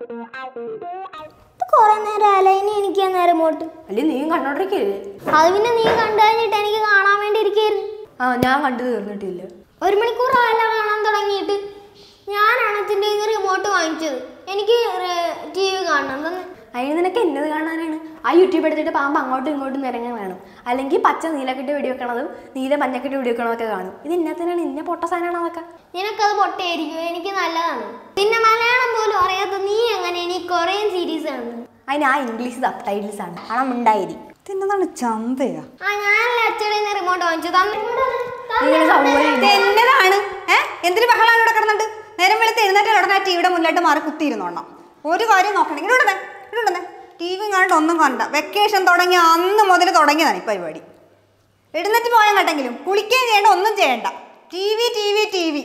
കൊറേ നേരം അല്ല ഇനി എനിക്ക് നേരം മോട്ട് അല്ലെ നീയും കണ്ടോണ്ടിരിക്കല്ലേ അത് പിന്നെ നീ കണ്ടു കഴിഞ്ഞിട്ട് എനിക്ക് കാണാൻ വേണ്ടി ഇരിക്കായിരുന്നു ആ ഞാൻ കണ്ടു തീർന്നിട്ടില്ല ഒരു മണിക്കൂർ ആയല്ല കാണാൻ തുടങ്ങിയിട്ട് ഞാനാണ് അച്ഛൻ്റെ റിമോട്ട് വാങ്ങിച്ചത് എനിക്ക് ടി വി കാണണം തന്നെ അതിന് നിനക്ക് എന്നത് കാണാനാണ് ആ യൂട്യൂബ് എടുത്തിട്ട് പാമ്പ് അങ്ങോട്ടും ഇങ്ങോട്ടും നിരങ്ങാൻ വേണം അല്ലെങ്കിൽ പച്ച നീലക്കെട്ട് വെടി വെക്കണതും നീല മഞ്ഞക്കെട്ട് വെടി വെക്കണതൊക്കെ കാണും ഇത് ഇന്നത്തിനാണ് ഇന്ന പൊട്ട സാധനമാണ് അതൊക്കെ നിനക്കത് പൊട്ടയായിരിക്കും എനിക്ക് നല്ലതാണ് പിന്നെ മലയാളം പോലും അറിയാത്ത നീ എങ്ങനെ ഇനി കൊറിയൻ സീരീസ് ആണ് അതിന് ആ ഇംഗ്ലീഷ് സബ് ടൈറ്റിൽസ് ആണ് കാരണം ഉണ്ടായി ഇതെന്നതാണ് ചന്തയാ ആ ഞാനല്ലേ അച്ഛടെ റിമോട്ട് വാങ്ങിച്ചത് നിങ്ങൾ സൗകര്യം ഇത് എന്നതാണ് ഏ എന്തിനു ബഹളാണ് ഇവിടെ കിടന്നിട്ട് നേരം വെളുത്ത് എഴുന്നേറ്റ് ഉടനെ ടിവിയുടെ മുന്നിലോട്ട് മാറി കുത്തിയിരുന്നോണം ഒരു കാര്യം നോക്കണമെങ്കിൽ ഇവിടെ ഇവിടെ ടി വി കണ്ട് ഒന്നും കണ്ട വെക്കേഷൻ തുടങ്ങി അന്ന് മുതൽ തുടങ്ങിയതാണ് ഈ പരിപാടി എഴുന്നേറ്റ് പോയാൽ കേട്ടെങ്കിലും കുളിക്കുകയും ചെയ്യണ്ട ഒന്നും ചെയ്യണ്ട TV V T V T വി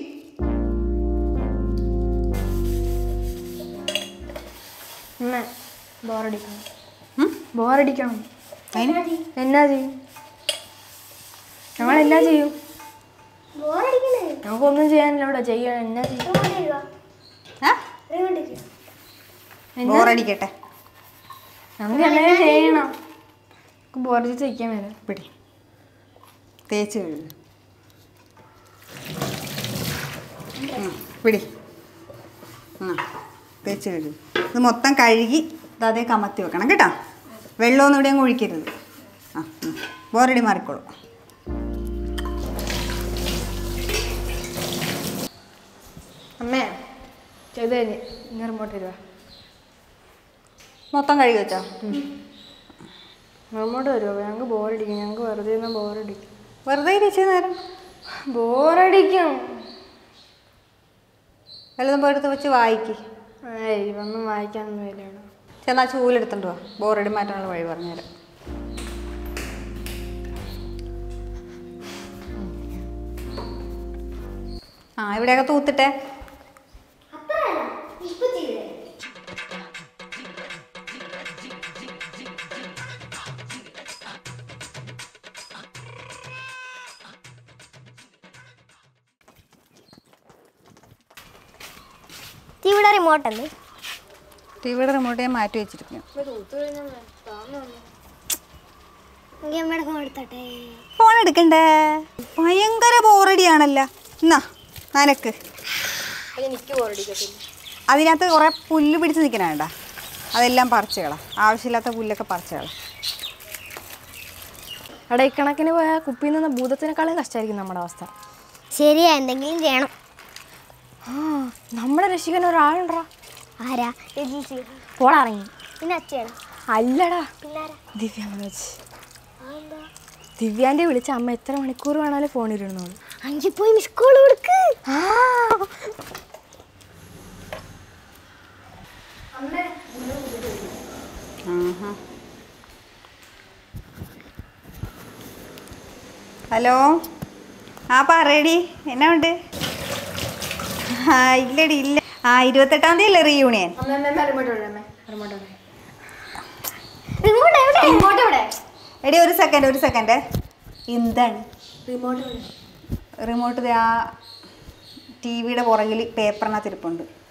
ബോറടിക്കണം ബോറടിക്കണം എന്നാ ചെയ്യും ഞങ്ങൾ എന്നാ ചെയ്യും നമുക്കൊന്നും ചെയ്യാനില്ല ഇവിടെ ചെയ്യണം എന്നാ ചെയ്യും ബോറടിക്കട്ടെ നമുക്ക് എന്നാ ചെയ്യണം ബോറടിച്ച് വയ്ക്കാൻ വരാം പിടി തേച്ച് കഴുകും പിടി ആ തേച്ച് കഴുകും ഇത് മൊത്തം കഴുകി ഇത് അതേ കമത്തി വെക്കണം കേട്ടോ വെള്ളമൊന്നും ഇവിടെയും ഒഴിക്കരുത് ആ ഉം. ബോറടി മാറിക്കോളും അമ്മേ ചെയ്ത് കഴിഞ്ഞ് ഇനി റിമോട്ട് തരുവാ മൊത്തം കഴുകി വെച്ചോ റിമോട്ട് തരുമോ ഞങ്ങൾക്ക് ബോറടിക്കും ഞങ്ങൾക്ക് വെറുതെ ഇരുന്ന് ബോറടിക്കും വെറുതെ ഇരിച്ച നേരം ബോറടിക്കും വല്ലതും പോയെടുത്ത് വെച്ച് വായിക്ക് ഏയ് ഒന്നും വായിക്കാനൊന്നും വരികയാണ് ചെന്നാ ചൂലെടുത്തോണ്ട് വാ ബോറടി മാറ്റാനുള്ള വഴി പറഞ്ഞുതരാം ആ ഇവിടെയൊക്കെ തൂത്തിട്ടെ ടിവിയുടെ റിമോട്ട് അല്ലേ ടിവിയുടെ റിമോട്ട് ഞാൻ മാറ്റി വെച്ചിരിക്കുന്നു എനിക്ക് അമ്മയുടെ ഫോൺ എടുത്തോട്ടെ ഫോൺ എടുക്കണ്ടേ ഭയങ്കര ബോറടിയാണല്ലോ എന്നാ നനക്ക് എനിക്ക് ബോറടിക്കത്തില്ല അതിനകത്ത് കുറേ പുല്ല് പിടിച്ച് നിൽക്കണേണ്ട അതെല്ലാം പറിച്ച് കള ആവശ്യമില്ലാത്ത പുല്ലൊക്കെ പറിച്ച് കള അവിടെ ഇക്കണക്കിന് പോയ കുപ്പിയിൽ നിന്ന് ഭൂതത്തിനേക്കാളും കഷ്ടമായിരിക്കും നമ്മുടെ അവസ്ഥ ശരിയാ എന്തെങ്കിലും ചെയ്യണം ആ നമ്മളെ രക്ഷിക്കാൻ ഒരാളുണ്ടാ ആരാ രജിസി പോളറങ്ങി പിന്നെ അച്ഛയാണ് അല്ലടാ പിള്ളേരാ ദിവ്യ മനോജ് ദിവ്യാൻ്റെ വിളിച്ച അമ്മ എത്ര മണിക്കൂർ വേണാലും ഫോണിലിരുന്നോളൂ അഞ്ചി പോയി മിസ് കോൾ കൊടുക്ക് ആഹാ. ഹലോ ആ പറയടി എന്നാ ഉണ്ട് ആ ഇല്ലടി ഇല്ല ആ ഇരുപത്തെട്ടാം തീയതി അല്ലേ റീയൂണിയൻ റിമോട്ട് എവിടെ റിമോട്ട് എവിടെ എടി ഒരു സെക്കൻഡ് ഒരു സെക്കൻഡ് എന്താണ് റിമോട്ട് റിമോട്ട് ദേ ആ ടി വിയുടെ പുറകിൽ പേപ്പറിനകത്ത് ഇരിപ്പുണ്ട്